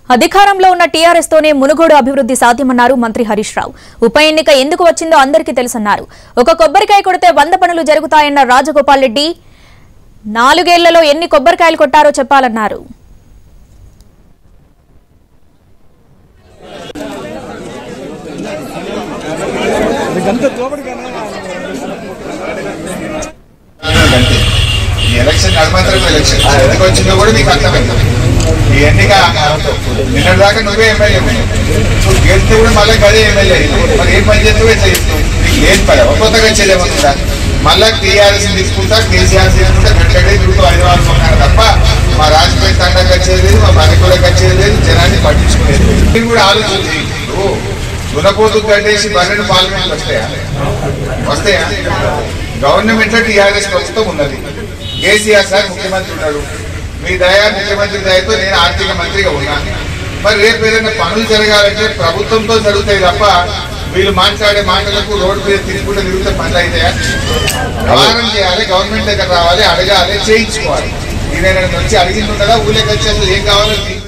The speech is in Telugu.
అధికారంలో ఉన్న టీఆర్ఎస్ తోనే మునుగోడు అభివృద్ధి సాధ్యమన్నారు మంత్రి హరీష్ రావు ఉప ఎన్నిక ఎందుకు వచ్చిందో అందరికీ తెలుసన్నారు ఒక కొబ్బరికాయ కొడితే వంద పనులు జరుగుతాయన్న రాజగోపాల్ రెడ్డి నాలుగేళ్లలో ఎన్ని కొబ్బరికాయలు కొట్టారో చెప్పాలన్నారు అంతే. ఈ ఎలక్షన్ నడమంతరం ఎలక్షన్ ఎందుకు వచ్చిందో కూడా నీకు అర్థమైంది ఈ ఎన్నిక నిన్నటి దాకా నువ్వే ఎమ్మెల్యే నువ్వు గెలిస్తే కూడా మళ్ళీ గదే ఎమ్మెల్యే మరి ఏం పని చేస్తావు ఎట్లా చేస్తావు నీకు ఏం పని కొత్తగా వచ్చేది ఏమవుతుందా మళ్ళా టీఆర్ఎస్ తీసుకుంటా కేసీఆర్ తీసుకుంటా గడ్డగడే తిరుగుతూ హైదరాబాద్ ఉన్నారు తప్ప మా రాజకీయ తండకు వచ్చేది లేదు మా మణిపూర్కి వచ్చేది లేదు జనాన్ని పట్టించుకునేది మీరు కూడా ఆలోచన చేయి. ఇప్పుడు దునపోతు గడ్డేసి బర్రెలు పార్లమెంట్ వస్తాయా వస్తాయా గవర్నమెంట్ లో టీఆర్ఎస్ ప్రభుత్వం ఉన్నది కేసీఆర్ సార్ ముఖ్యమంత్రి ఉన్నాడు మీ దయ ముఖ్యమంత్రి దయతో నేను ఆర్థిక మంత్రిగా ఉన్నా మరి రేపు ఏదైనా పనులు జరగాలంటే ప్రభుత్వంతో జరుగుతాయి తప్ప వీళ్ళు మాట్లాడే మాటలకు రోడ్డు మీద తిరుగుకుంటూ తిరిగితే పనులు అవుతాయా వ్యవహారం చేయాలి గవర్నమెంట్ దగ్గర రావాలి అడగాలి చేయించుకోవాలి నేను వచ్చి అడిగింది ఉండదా ఊళ్ళకి వచ్చి అసలు ఏం కావాలో